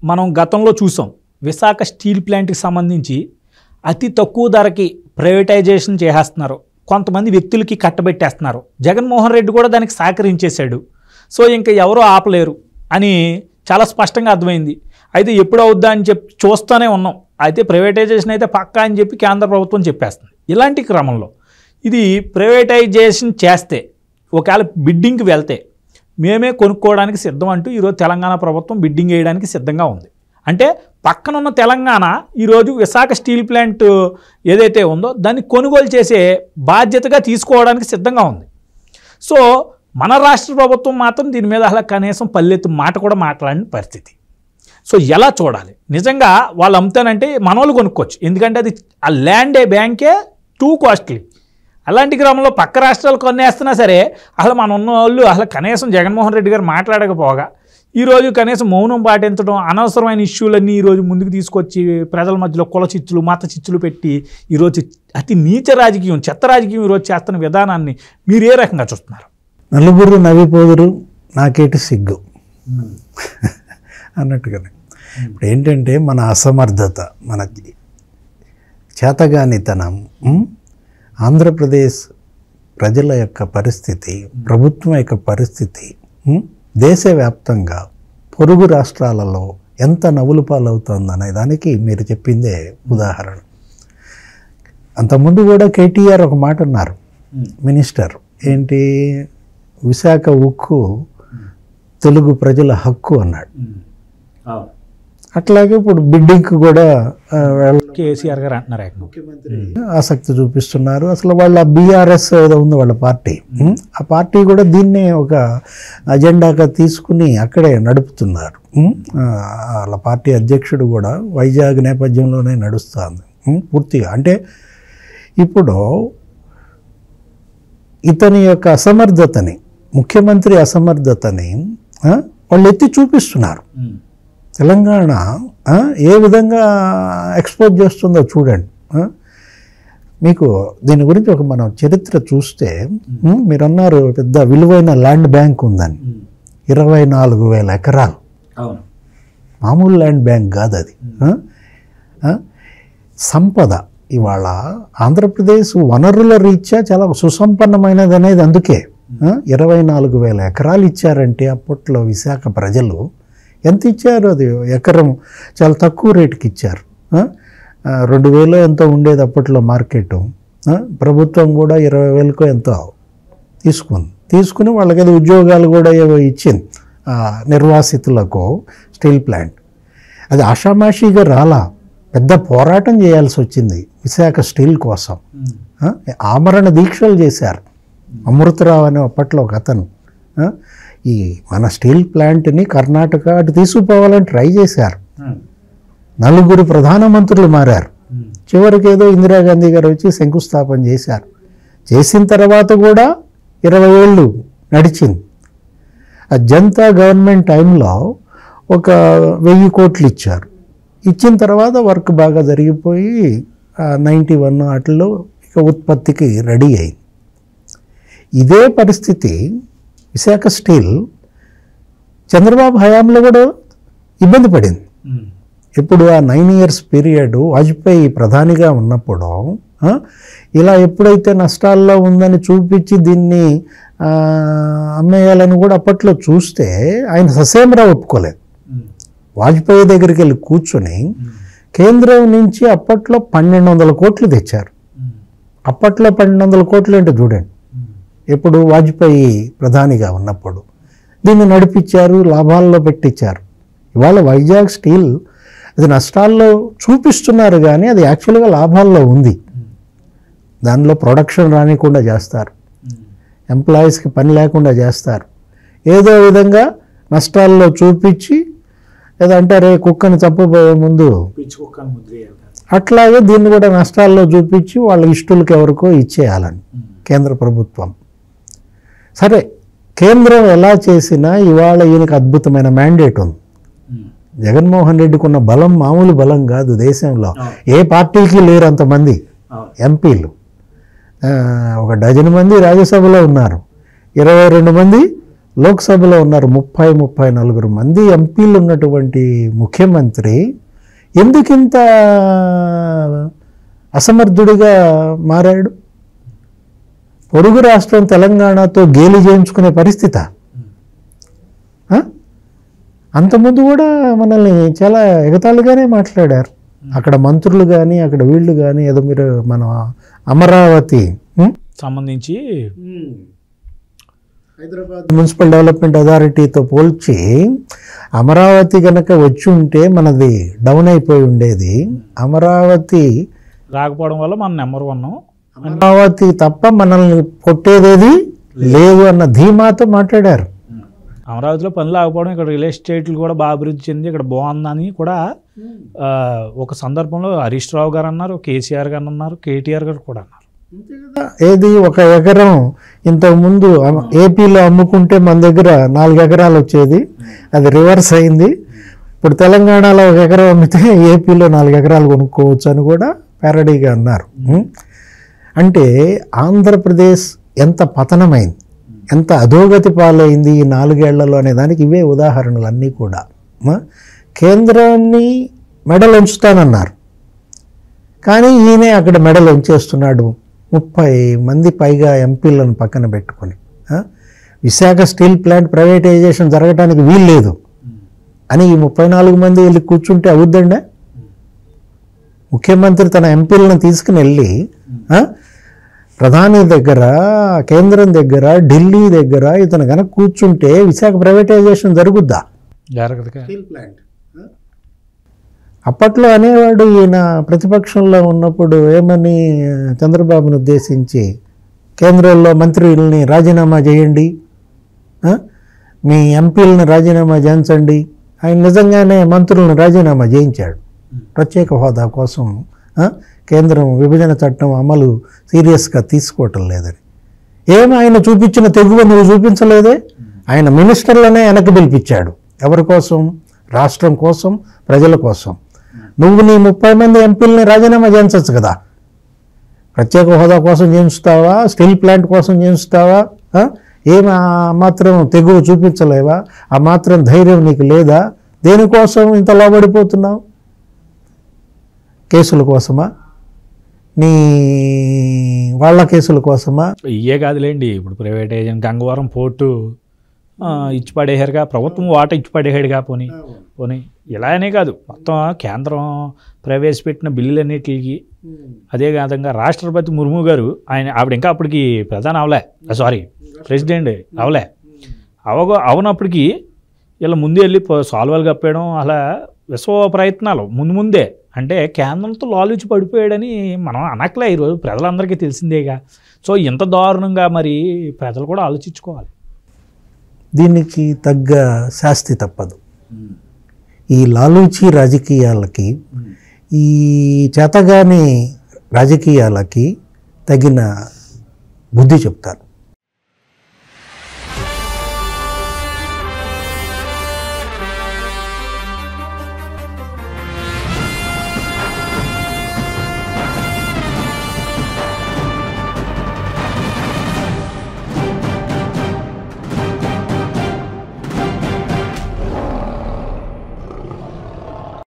మనం గతంలో చూసాం విశాఖ స్టీల్ ప్లాంట్కి సంబంధించి అతి తక్కువ ధరకి ప్రైవేటైజేషన్ చేసేస్తున్నారు కొంతమంది వ్యక్తులకి కట్టబెట్టేస్తున్నారు జగన్మోహన్ రెడ్డి కూడా దానికి సహకరించేశాడు సో ఇంకా ఎవరో ఆపలేరు అని చాలా స్పష్టంగా అర్థమైంది అయితే ఎప్పుడు అవుద్దా అని చెప్పి చూస్తూనే ఉన్నాం అయితే ప్రైవేటైజేషన్ అయితే పక్కా అని చెప్పి కేంద్ర ప్రభుత్వం చెప్పేస్తుంది ఇలాంటి క్రమంలో ఇది ప్రైవేటైజేషన్ చేస్తే ఒకవేళ బిడ్డింగ్కి వెళ్తే మేమే కొనుక్కోవడానికి సిద్ధం అంటూ ఈరోజు తెలంగాణ ప్రభుత్వం బిడ్డింగ్ వేయడానికి సిద్ధంగా ఉంది అంటే పక్కనున్న తెలంగాణ ఈరోజు విశాఖ స్టీల్ ప్లాంట్ ఏదైతే ఉందో దాన్ని కొనుగోలు చేసే బాధ్యతగా తీసుకోవడానికి సిద్ధంగా ఉంది సో మన రాష్ట్ర ప్రభుత్వం మాత్రం దీని మీద అలా కనీసం పల్లెత్తు మాట కూడా మాట్లాడిన పరిస్థితి సో ఎలా చూడాలి నిజంగా వాళ్ళు అమ్ముతానంటే మనోళ్ళు కొనుక్కోవచ్చు ఎందుకంటే అది ఆ ల్యాండే బ్యాంకే టూ కాస్ట్లీ అలాంటి క్రమంలో పక్క రాష్ట్రాలు కొనేస్తున్నా సరే అసలు మన ఉన్న వాళ్ళు అసలు కనీసం జగన్మోహన్ రెడ్డి గారు మాట్లాడకపోగా ఈరోజు కనీసం మౌనం పాటించడం అనవసరమైన ఇష్యూలన్నీ ఈరోజు ముందుకు తీసుకొచ్చి ప్రజల మధ్యలో కుల చిచ్చులు మత చిచ్చులు పెట్టి ఈరోజు అతి నీచ రాజకీయం చెత్త రాజకీయం ఈరోజు చేస్తున్న విధానాన్ని మీరు ఏ రకంగా చూస్తున్నారు నలుగురు నవ్విపోదురు నాకేటి సిగ్గు అన్నట్టుగానే ఇప్పుడు ఏంటంటే మన అసమర్థత మన చేతగానితనం ఉం? ఆంధ్రప్రదేశ్ ప్రజల యొక్క పరిస్థితి ప్రభుత్వం యొక్క పరిస్థితి ఉం? దేశవ్యాప్తంగా పొరుగు రాష్ట్రాలలో ఎంత నవ్వులు పాలవుతుంది అనే దానికి మీరు చెప్పిందే ఉదాహరణ అంతకుముందు కూడా కేటీఆర్ ఒక మాట అన్నారు మినిస్టర్ ఏంటి విశాఖ ఉక్కు తెలుగు ప్రజల హక్కు అన్నాడు అట్లాగే ఇప్పుడు బిడ్డింగ్కి కూడా ఆ, వాళ్ళ కేసీఆర్ గారు అంటున్నారు ఏకంగా. ఆసక్తి చూపిస్తున్నారు అసలు వాళ్ళ బీఆర్ఎస్ ఏదో ఉంది వాళ్ళ పార్టీ ఉం? ఆ పార్టీ కూడా దీన్నే ఒక అజెండాగా తీసుకుని అక్కడే నడుపుతున్నారు ఉం? ఆ, వాళ్ళ పార్టీ అధ్యక్షుడు కూడా వైజాగ్ నేపథ్యంలోనే నడుస్తుంది ఉం? పూర్తిగా అంటే ఇప్పుడు ఇతని యొక్క అసమర్థతని ముఖ్యమంత్రి అసమర్థతని ఆ, వాళ్ళు ఎత్తి చూపిస్తున్నారు తెలంగాణ ఆ, ఏ విధంగా ఎక్స్పోజ్ చేస్తుందో చూడండి ఆ. మీకు దీని గురించి ఒక మనం చరిత్ర చూస్తే ఉం, మీరు అన్నారు పెద్ద విలువైన ల్యాండ్ బ్యాంక్ ఉందని ఇరవై నాలుగు వేల ఎకరాలు అవును మామూలు ల్యాండ్ బ్యాంక్ కాదు అది ఆ? ఆ? సంపద ఇవాళ ఆంధ్రప్రదేశ్ వనరుల రీత్యా చాలా సుసంపన్నమైనది అనేది అందుకే ఆ? ఇరవై నాలుగు వేల ఎకరాలు ఇచ్చారంటే అప్పట్లో విశాఖ ప్రజలు ఎంత ఇచ్చారు అది ఎకరం చాలా తక్కువ రేటుకి ఇచ్చారు ఆ? ఆ, రెండు వేలు ఎంతో ఉండేది అప్పట్లో మార్కెట్ ప్రభుత్వం కూడా ఇరవై వేలకో ఎంతో తీసుకుంది తీసుకుని వాళ్ళకి అది ఉద్యోగాలు కూడా ఏవో ఇచ్చింది ఆ, నిర్వాసితులకు స్టీల్ ప్లాంట్ అది ఆషామాషిగా రాలా పెద్ద పోరాటం చేయాల్సి వచ్చింది విశాఖ స్టీల్ కోసం ఆ, ఆమరణ దీక్షలు చేశారు అమృతరావు అనే అప్పట్లో ఒక అతను ఆ, ఈ మన స్టీల్ ప్లాంట్ని కర్ణాటక అటు తీసుకుపోవాలని ట్రై చేశారు నలుగురు ప్రధానమంత్రులు మారారు చివరికి ఏదో ఇందిరాగాంధీ గారు వచ్చి శంకుస్థాపన చేశారు చేసిన తర్వాత కూడా ఇరవై ఏళ్ళు నడిచింది ఆ జనతా గవర్నమెంట్ టైంలో ఒక వెయ్యి కోట్లు ఇచ్చారు ఇచ్చిన తర్వాత వర్క్ బాగా జరిగిపోయి నైంటీ వన్ వాటిల్లో ఇక ఉత్పత్తికి రెడీ అయింది ఇదే పరిస్థితి విశాఖ స్టీల్ చంద్రబాబు హయాంలో కూడా ఇబ్బంది పడింది ఇప్పుడు ఆ నైన్ ఇయర్స్ పీరియడ్ వాజ్పేయి ప్రధానిగా ఉన్నప్పుడు ఆ, ఇలా ఎప్పుడైతే నష్టాల్లో ఉందని చూపించి దీన్ని ఆ, అమ్మేయాలని కూడా అప్పట్లో చూస్తే ఆయన ససేమరా ఒప్పుకోలేదు వాజ్పేయి దగ్గరికి వెళ్ళి కూర్చొని కేంద్రం నుంచి అప్పట్లో పన్నెండు వందల కోట్లు తెచ్చారు అప్పట్లో పన్నెండు వందల కోట్లు అంటే చూడండి ఎప్పుడు వాజ్పేయి ప్రధానిగా ఉన్నప్పుడు దీన్ని నడిపించారు లాభాల్లో పెట్టించారు ఇవాళ వైజాగ్ స్టీల్ అది నష్టాల్లో చూపిస్తున్నారు కానీ అది యాక్చువల్గా లాభాల్లో ఉంది దానిలో ప్రొడక్షన్ రానికుండా చేస్తారు ఎంప్లాయీస్కి పని లేకుండా చేస్తారు ఏదో విధంగా నష్టాల్లో చూపించి ఏదో అంటారే కుక్కని చంపబోయే ముందు అట్లాగే దీన్ని కూడా నష్టాల్లో చూపించి వాళ్ళ ఇష్టలకి ఎవరికో ఇచ్చేయాలని కేంద్ర ప్రభుత్వం సరే కేంద్రం ఎలా చేసినా ఇవాళ ఈయనకు అద్భుతమైన మ్యాండేట్ ఉంది జగన్మోహన్ రెడ్డికి ఉన్న బలం మామూలు బలం కాదు దేశంలో ఏ పార్టీకి లేరు అంతమంది ఎంపీలు ఆ, ఒక డజన్ మంది రాజ్యసభలో ఉన్నారు ఇరవై రెండు మంది లోక్సభలో ఉన్నారు ముప్పై ముప్పై నలుగురు మంది ఎంపీలు ఉన్నటువంటి ముఖ్యమంత్రి ఎందుకింత అసమర్థుడిగా మారాడు పొరుగు రాష్ట్రం తెలంగాణతో గేలి చేయించుకునే పరిస్థితి అంతకుముందు కూడా మనల్ని చాలా ఎగతాళిగానే మాట్లాడారు అక్కడ మంత్రులు కానీ అక్కడ వీళ్ళు కానీ ఏదో మీరు మన అమరావతి ఉం? సంబంధించి హైదరాబాద్ మున్సిపల్ డెవలప్మెంట్ అథారిటీతో పోల్చి అమరావతి కనుక వచ్చి ఉంటే మనది డౌన్ అయిపోయి ఉండేది అమరావతి రాకపోవడం వల్ల మనం నెంబర్ వన్ అమరావతి తప్ప మనల్ని కొట్టేదేది లేదు అన్న ధీమాతో మాట్లాడారు అమరావతిలో పనులు ఆగిపోవడం ఇక్కడ రియల్ ఎస్టేట్లు కూడా బాగా అభివృద్ధి చెంది ఇక్కడ బాగుందని కూడా ఆ, ఒక సందర్భంలో హరీష్ రావు గారు అన్నారు కేసీఆర్ గారు అన్నారు కేటీఆర్ గారు కూడా అన్నారు ఏది ఒక ఎకరం ఇంతకుముందు అమ- ఏపీలో అమ్ముకుంటే మన దగ్గర నాలుగు ఎకరాలు వచ్చేది అది రివర్స్ అయింది ఇప్పుడు తెలంగాణలో ఒక ఎకరం అమ్మితే ఏపీలో నాలుగు ఎకరాలు కొనుక్కోవచ్చు అని కూడా ప్యారడీగా అన్నారు ఉం? అంటే ఆంధ్రప్రదేశ్ ఎంత పతనమైంది ఎంత అధోగతి పాలైంది ఈ నాలుగేళ్లలో అనే దానికి ఇవే ఉదాహరణలు అన్నీ కూడా ఆ? కేంద్రాన్ని మెడలు ఉంచుతానన్నారు కానీ ఈయనే అక్కడ మెడలు ఉంచేస్తున్నాడు ముప్పై మంది పైగా ఎంపీలను పక్కన పెట్టుకొని ఆ? విశాఖ స్టీల్ ప్లాంట్ ప్రైవేటైజేషన్ జరగడానికి వీలు లేదు అని ఈ ముప్పై నాలుగు మంది వెళ్ళి కూర్చుంటే అవుద్దండి ముఖ్యమంత్రి తన ఎంపీలను తీసుకుని వెళ్ళి ఆ? ప్రధాని దగ్గర కేంద్రం దగ్గర ఢిల్లీ దగ్గర ఇతను కనుక కూర్చుంటే విశాఖ ప్రైవేటైజేషన్ జరుగుద్దా జరగదుగా అప్పట్లో అనేవాడు ఈయన ప్రతిపక్షంలో ఉన్నప్పుడు ఏమని చంద్రబాబును ఉద్దేశించి కేంద్రంలో మంత్రుల్ని రాజీనామా చేయండి ఆ? మీ ఎంపీలను రాజీనామా చేయించండి ఆయన నిజంగానే మంత్రులను రాజీనామా చేయించాడు ప్రత్యేక హోదా కోసం ఆ? కేంద్రం విభజన చట్టం అమలు సీరియస్గా తీసుకోవటం లేదని ఏం ఆయన చూపించిన తెగువ నువ్వు చూపించలేదే ఆయన మినిస్టర్లనే వెనక్కి పిలిపించాడు ఎవరి కోసం రాష్ట్రం కోసం ప్రజల కోసం నువ్వు నీ ముప్పై మంది ఎంపీలని రాజీనామా చేయించవచ్చు కదా ప్రత్యేక హోదా కోసం చేయించుతావా స్టీల్ ప్లాంట్ కోసం చేయించుతావా ఆ? ఏం ఆ మాత్రం తెగువ చూపించలేవా ఆ మాత్రం ధైర్యం నీకు లేదా దేనికోసం ఇంత లోబడిపోతున్నావు కేసుల కోసమా నీ వాళ్ళ కేసుల కోసమా ఇయ్యే కాదులేండి ఇప్పుడు ప్రైవేటైజేషన్ గంగవరం పోర్టు ఆ, ఇచ్చి పడేశారుగా ప్రభుత్వం వాట ఇచ్చి పడేసాడుగా పోనీ పోనీ ఇలానే కాదు మొత్తం కేంద్రం ప్రవేశపెట్టిన బిల్లులన్నిటికి అదే విధంగా రాష్ట్రపతి ముర్ము గారు ఆయన ఆవిడ ఇంకా అప్పటికి ప్రధాని అవలే సారీ ప్రెసిడెంట్ అవలే అవగ అవనప్పటికీ ఇలా ముందు వెళ్ళి సాల్వలు కప్పేయడం అలా విశ్వ ప్రయత్నాలు ముందు ముందే అంటే కేంద్రంతో లాలుచి పడిపోయాడని మనం అనట్లే ఈరోజు ప్రజలందరికీ తెలిసిందేగా సో ఇంత దారుణంగా మరి ప్రజలు కూడా ఆలోచించుకోవాలి దీనికి తగ్గ శాస్తి తప్పదు ఈ లాలూచి రాజకీయాలకి ఈ చేతగాని రాజకీయాలకి తగిన బుద్ధి చెప్తారు